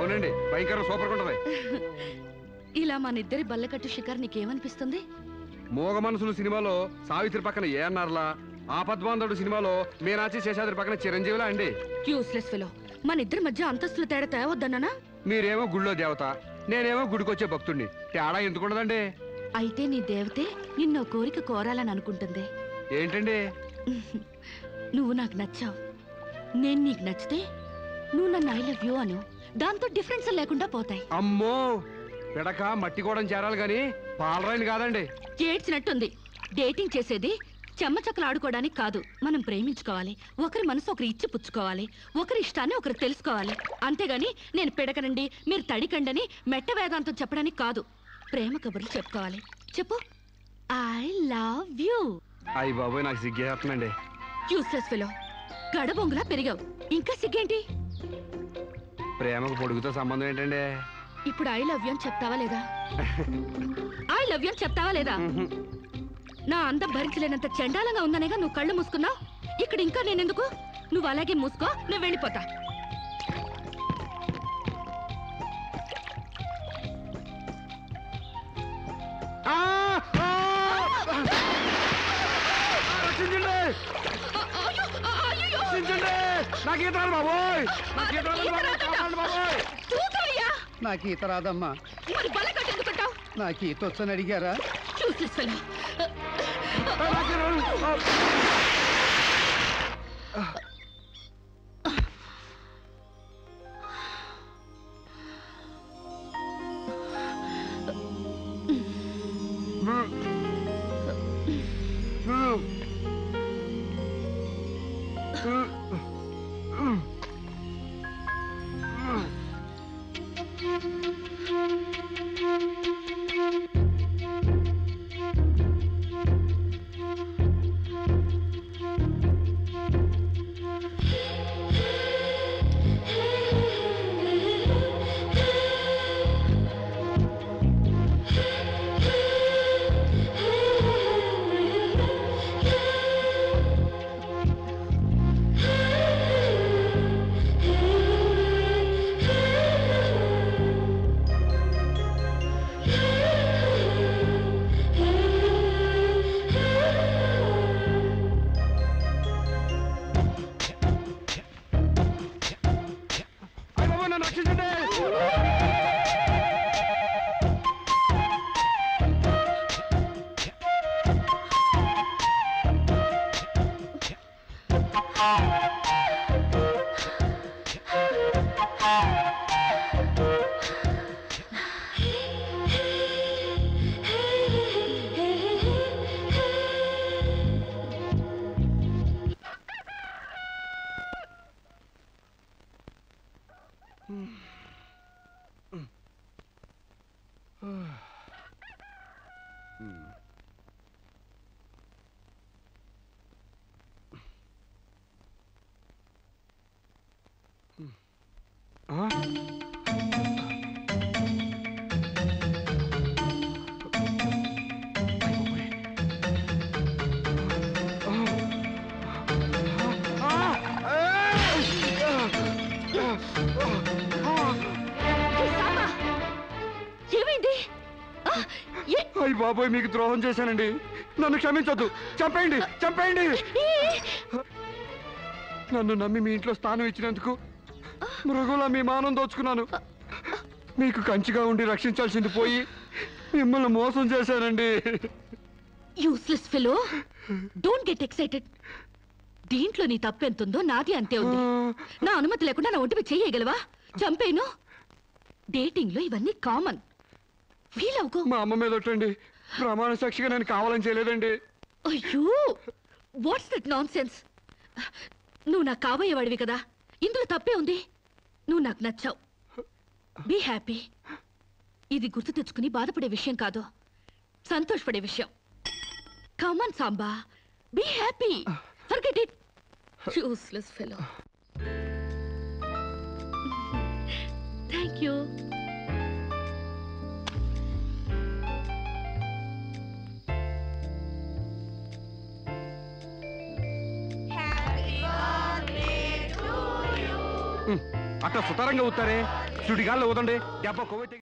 అవునండి భయంకరం సూపర్ ఉంటది ఇలా మన ఇద్దరి బల్లకట్టు షికార్ నీకేమనిపిస్తుంది మోగ మనసులు సినిమాలో సావిత్రి పక్కన ఏఎన్ఆర్లా ఆపద్బాంధవుడు సినిమాలో మీనాచి శేషాద్రి పక్కన చిరంజీవిలా అండి యూస్లెస్ ఫెలో మన ఇద్దరి మధ్య అంతస్తులు తేడా తేవద్దన్నానా మీరేమో గుళ్ళో దేవత నేనేమో గుడికొచ్చే భక్తుడిని తేడా ఎందుకుండదండి అయితే నీ దేవతే నిన్నో కోరిక కోరాలని అనుకుంటుంది ఏంటండి నువ్వు నాకు నచ్చావు నేను నీకు నచ్చితే నువ్వు నన్ను ఐ లవ్ యూ అను దాంతో డిఫరెన్స్ లేకుండా పోతాయి అమ్మో పిడక మట్టి కూడా చేరాలి గాని పాలరాయిని కాదండి ఏడ్చినట్టుంది డేటింగ్ చేసేది చెమ్మచక్కలు ఆడుకోవడానికి కాదు మనం ప్రేమించుకోవాలి ఒకరి మనసు ఒకరు ఇచ్చి పుచ్చుకోవాలి ఒకరి ఇష్టాన్ని ఒకరు తెలుసుకోవాలి అంతేగాని నేను పిడకనండి మీరు తడికండని మెట్ట వేదాంతం చెప్పడానికి కాదు ప్రేమ కబుర్లు చెప్పుకోవాలి చెప్పు ఐ లవ్ యూ అయ్యి బాబోయ్ నాకు సిగ్గేస్తుందండి యూస్లెస్ ఫెలో గడబొంగులా పెరిగావు ఇంకా సిగ్గేంటి ప్రేమకు పొడుగుతో సంబంధం ఏంటండి ఇప్పుడు ఐ లవ్ యూ అని చెప్తావా లేదా ఐ లవ్ యూ అని చెప్తావా లేదా నా అందం భరించలేనంత చండాలంగా ఉందనేగా నువ్వు కళ్ళు మూసుకున్నావు ఇక్కడ ఇంకా నేనెందుకు నువ్వు అలాగే మూసుకో నేను వెళ్ళిపోతా ఆ! ఆ! రక్షించండి రక్షించండి నాకు ఈత రాదు బాబోయ్ నాకు ఈత రాదు బాబోయ్ కాపాడండి బాబోయ్ చూసవయ్యా నాకు ఈత రాదమ్మా మరి బల కట్టెందుకుంటావు నాకు ఈత వచ్చని అడిగారా చూసేసాను ఆ, నాకు ఈత రాదు. ఆ. అయ్య బాబోయ్ నన్ను రక్షించండి ఆ? ఏమైంది ఆ, ఏ- అయ్య బాబోయ్ మీకు ద్రోహం చేశానండి నన్ను క్షమించొద్దు చంపేయండి చంపేయండి ఏ- నన్ను నమ్మి మీ ఇంట్లో స్థానం ఇచ్చినందుకు మృగంలా మీ మానం దోచుకున్నాను మీకు కంచిగా ఉండి రక్షించాల్సింది పోయి మిమ్మల్ని మోసం చేశానండి useless fellow don't get excited దీంట్లో నీ తప్పెంతుందో నాది అంతే ఉంది నా అనుమతి లేకుండా నా ఒంటిపై చేయగలవా చంపేను డేటింగ్ లో ఇవన్నీ కామన్ ఫీల్ అవుకో మా అమ్మ మీద ఒట్టండి ప్రమాణ సాక్షిగా నేను కావాలని చేయలేదండి అయ్యో వాట్స్ దట్ నాన్ సెన్స్ నువ్వు నాకు కాబోయేవాడివి కదా ఇందులో తప్పే ఉంది నువ్వు నాకు నచ్చావు బీ హ్యాపీ ఇది గుర్తు తెచ్చుకుని బాధపడే విషయం కాదు సంతోషపడే విషయం come on Samba be happy forget it useless fellow thank you అట్లా సుతారంగా ఊతారే సుడిగాల్లో ఊదండి దెబ్బ కొవ్వెట్టి